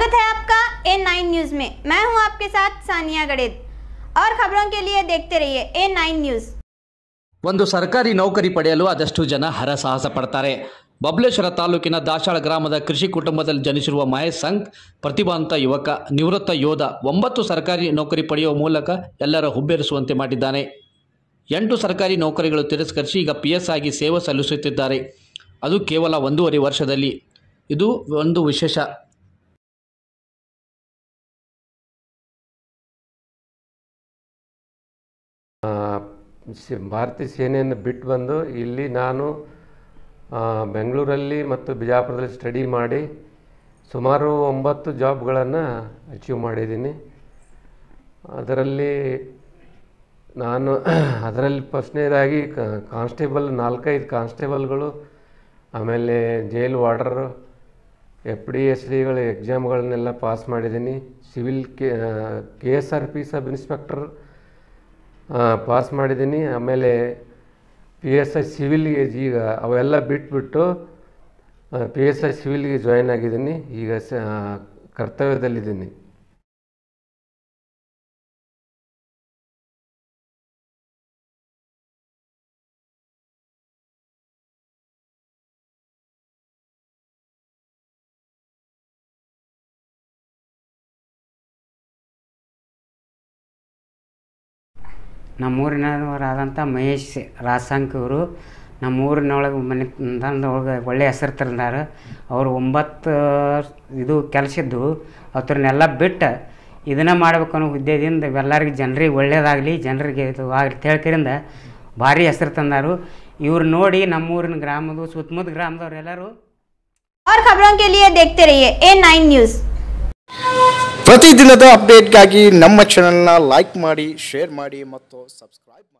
स्वागत है आपका ए नाइन न्यूज में मैं हूं आपके साथ सानिया गड़ेद और खबरों के लिए देखते रहिए ए नाइन न्यूज ಒಂದು ಸರ್ಕಾರಿ ನೌಕರಿ ಪಡೆಯಲು ಅದಷ್ಟು ಜನ ಹರಸಾಹಸ ಪಡ್ತಾರೆ ಬಬಲೇಶ್ವರ ತಾಲೂಕಿನ ದಾಶಾಳ ಗ್ರಾಮದ ಕೃಷಿ ಕುಟುಂಬದಲ್ಲಿ ಜನಿಸಿರುವ ಮಹೇಶ್ ಸಂಘ್ ಪ್ರತಿಭಾವಂತ ಯುವಕ ನಿವೃತ್ತ ಯೋಧ ಒಂಬತ್ತು ಸರ್ಕಾರಿ ನೌಕರಿ ಪಡೆಯುವ ಮೂಲಕ ಎಲ್ಲರ ಹುಬ್ಬೇರಿಸುವಂತೆ ಮಾಡಿದ್ದಾನೆ ಎಂಟು ಸರ್ಕಾರಿ ನೌಕರಿಗಳು ತಿರಸ್ಕರಿಸಿ ಈಗ ಪಿ ಎಸ್ ಆಗಿ ಸೇವೆ ಸಲ್ಲಿಸುತ್ತಿದ್ದಾರೆ ಅದು ಕೇವಲ ಒಂದೂವರೆ ವರ್ಷದಲ್ಲಿ ಇದು ಒಂದು ವಿಶೇಷ ಸಿ- ಭಾರತೀಯ ಸೇನೆಯನ್ನು ಬಿಟ್ಟು ಬಂದು ಇಲ್ಲಿ ನಾನು ಆ, ಬೆಂಗಳೂರಲ್ಲಿ ಮತ್ತು ಬಿಜಾಪುರದಲ್ಲಿ ಸ್ಟಡಿ ಮಾಡಿ ಸುಮಾರು ಒಂಬತ್ತು ಜಾಬ್ಗಳನ್ನು ಅಚೀವ್ ಮಾಡಿದ್ದೀನಿ ಅದರಲ್ಲಿ ನಾನು ಅದರಲ್ಲಿ ಫಸ್ಟ್ನೇದಾಗಿ ಕಾನ್ಸ್ಟೇಬಲ್ ನಾಲ್ಕೈದು ಕಾನ್ಸ್ಟೇಬಲ್ಗಳು ಆಮೇಲೆ ಜೈಲ್ ವಾರ್ಡರು ಎಫ್ ಡಿ ಎಸ್ ಡಿಗಳು ಎಕ್ಸಾಮ್ಗಳನ್ನೆಲ್ಲ ಪಾಸ್ ಮಾಡಿದ್ದೀನಿ civil K K S R P sub inspector pass ಮಾಡಿದ್ದೀನಿ ಆಮೇಲೆ ಪಿ ಎಸ್ ಐ ಸಿವಿಲ್ಗೆ ಈಗ ಅವೆಲ್ಲ ಬಿಟ್ಬಿಟ್ಟು ಪಿ ಎಸ್ ಐ ಸಿವಿಲ್ಗೆ ಜಾಯ್ನ್ ಆಗಿದ್ದೀನಿ ಈಗ ಸ ಕರ್ತವ್ಯದಲ್ಲಿದ್ದೀನಿ ನಮ್ಮೂರಿನವರಾದಂಥ ಮಹೇಶ್ ರಾಸಾಂಕ್ ಇವರು ನಮ್ಮೂರಿನೊಳಗೆ ಮನೆ ಒಳಗೆ ಒಳ್ಳೆಯ ಹೆಸರು ತಂದಾರ ಅವರು ಒಂಬತ್ತು ಇದು ಕೆಲಸ ಇದ್ದು ಅವ್ರನ್ನೆಲ್ಲ ಬಿಟ್ಟು ಇದನ್ನೇ ಮಾಡ್ಬೇಕು ಅನ್ನೋ ಉದ್ದೇಶದಿಂದ ಎಲ್ಲರಿಗೆ ಜನರಿಗೆ ಒಳ್ಳೇದಾಗಲಿ ಜನರಿಗೆ ಇದು ಆಗಲಿ ತಿಳ್ಕರಿಂದ ಭಾರಿ ಹೆಸರು ತಂದಾರು ಇವ್ರು ನೋಡಿ ನಮ್ಮೂರಿನ ಗ್ರಾಮದ ಸುತ್ತಮುತ್ತ ಗ್ರಾಮದವ್ರು ಎಲ್ಲರೂ और खबरों के लिए देखते रहिए ए नाइन न्यूज ಪ್ರತಿದಿನದ ಅಪ್ಡೇಟ್ಗಾಗಿ ನಮ್ಮ ಚಾನೆಲ್ನ ಲೈಕ್ ಮಾಡಿ ಶೇರ್ ಮಾಡಿ ಮತ್ತು ಸಬ್ಸ್ಕ್ರೈಬ್